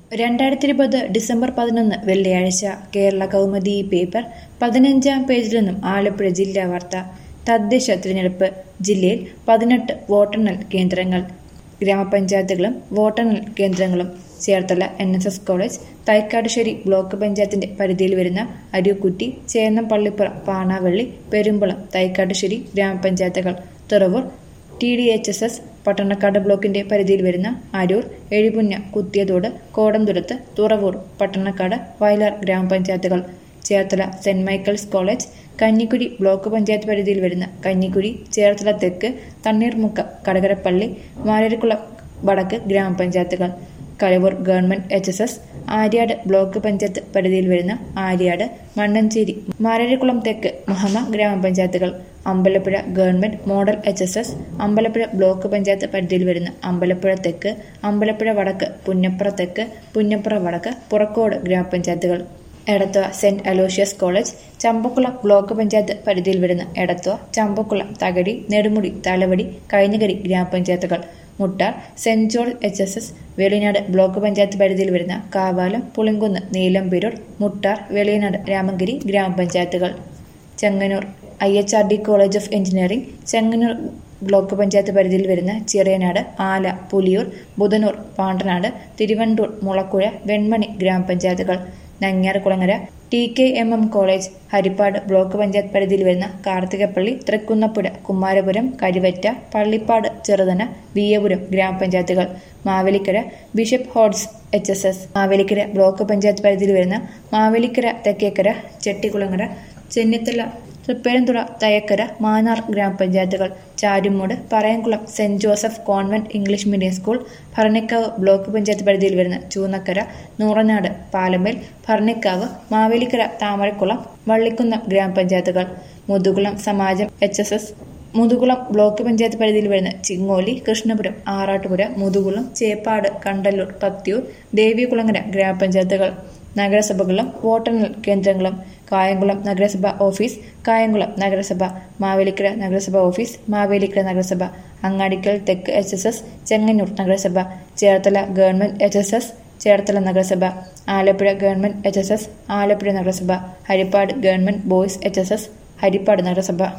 രണ്ടായിരത്തി ഇരുപത് ഡിസംബർ പതിനൊന്ന് വെള്ളിയാഴ്ച കേരള കൗമുദി പേപ്പർ പതിനഞ്ചാം പേജിൽ നിന്നും ആലപ്പുഴ ജില്ലാ വാർത്ത തദ്ദേശ തിരഞ്ഞെടുപ്പ് ജില്ലയിൽ പതിനെട്ട് വോട്ടെണ്ണൽ കേന്ദ്രങ്ങൾ ഗ്രാമപഞ്ചായത്തുകളും വോട്ടെണ്ണൽ കേന്ദ്രങ്ങളും Cherthala N S S college Thaikkattussery block പഞ്ചായത്തിന്റെ പരിധിയിൽ വരുന്ന അരിക്കുറ്റി ചേന്നം പള്ളിപ്പുറം പാണാവള്ളി പെരുമ്പളം തൈക്കാട്ടുശ്ശേരി ഗ്രാമപഞ്ചായത്തുകൾ Thuravoor T D H S S Pattanakkad ബ്ലോക്കിന്റെ പരിധിയിൽ വരുന്ന അരൂർ എഴിപുഞ്ഞ കുത്തിയതോട് കോടംതുരത്ത് തുറവൂർ പട്ടണക്കാട് വയലാർ ഗ്രാമപഞ്ചായത്തുകൾ Cherthala saint Michael's college Kanjikuzhi block panchayat പരിധിയിൽ വരുന്ന കഞ്ഞിക്കുഴി ചേർത്തല തെക്ക് തണ്ണീർമുക്ക കടകരപ്പള്ളി മാരരിക്കുളം വടക്ക് ഗ്രാമപഞ്ചായത്തുകൾ Kalavoor government H S S Aryad block panchayat പരിധിയിൽ വരുന്ന ആര്യാട് മണ്ണഞ്ചേരി മാരരിക്കുളം തെക്ക് മഹമ ഗ്രാമപഞ്ചായത്തുകൾ Ambalappuzha government model H S S Ambalappuzha block panchayat പരിധിയിൽ വരുന്ന അമ്പലപ്പുഴ തെക്ക് അമ്പലപ്പുഴ വടക്ക് പുന്നപ്ര തെക്ക് പുന്നപ്ര വടക്ക് പുറക്കോട് ഗ്രാമപഞ്ചായത്തുകൾ Edathua saint Aloysius college Champakulam block panchayat പരിധിയിൽ വരുന്ന എടത്വ ചമ്പക്കുളം തകടി നെടുമുടി തലവടി കൈഞ്ഞകരി ഗ്രാമപഞ്ചായത്തുകൾ Muttar saint George H S S Velinad block panchayat പരിധിയിൽ വരുന്ന കാവാലം പുളിങ്കുന്ന് നീലംപേരൂർ മുട്ടാർ വെളിയനാട് രാമഗിരി ഗ്രാമപഞ്ചായത്തുകൾ Chengannur I H R D college of engineering Chengannur block panchayat പരിധിയിൽ വരുന്ന ചെറിയനാട് ആല പുലിയൂർ ബുധനൂർ പാണ്ടനാട് തിരുവണ്ടൂർ മുളക്കുഴ വെൺമണി ഗ്രാമപഞ്ചായത്തുകൾ Nangiarkulangara T K M M college Haripad block panchayat പരിധിയിൽ വരുന്ന കാർത്തികപ്പള്ളി തൃക്കുന്നപ്പുഴ കുമാരപുരം കരുവറ്റ പള്ളിപ്പാട് ചെറുതന വിയപുരം ഗ്രാമപഞ്ചായത്തുകൾ Mavelikkara bishop Hodges H S S Mavelikkara block panchayat പരിധിയിൽ വരുന്ന മാവേലിക്കര തെക്കേക്കര ചെട്ടിക്കുളങ്ങര ചെന്നിത്തല തൃപ്പേരന്തുറ തയക്കര മാന്നാർ ഗ്രാമപഞ്ചായത്തുകൾ Charummoodu Parayamkulam saint Joseph convent English medium school Bharanikkavu block panchayat പരിധിയിൽ വരുന്ന ചൂന്നക്കര നൂറനാട് പാലമേൽ ഭരണിക്കാവ് മാവേലിക്കര താമരക്കുളം വള്ളിക്കുന്നം ഗ്രാമപഞ്ചായത്തുകൾ Muthukulam Samajam H S S Muthukulam block panchayat പരിധിയിൽ വരുന്ന ചിങ്ങോലി കൃഷ്ണപുരം ആറാട്ടുപുര മുതുകുളം ചേപ്പാട് കണ്ടല്ലൂർ പത്തിയൂർ ദേവികുളങ്ങര ഗ്രാമപഞ്ചായത്തുകൾ നഗരസഭകളും വോട്ടെണ്ണൽ കേന്ദ്രങ്ങളും കായംകുളം നഗരസഭ ഓഫീസ് കായംകുളം നഗരസഭ മാവേലിക്കര നഗരസഭ ഓഫീസ് മാവേലിക്കര നഗരസഭ അങ്ങാടിക്കൽ തെക്ക് എച്ച് എസ് എസ് ചെങ്ങന്നൂർ നഗരസഭ Cherthala government H S S Cherthala നഗരസഭ Alappuzha government H S S Alappuzha നഗരസഭ Haripad government boys H S S Haripad നഗരസഭ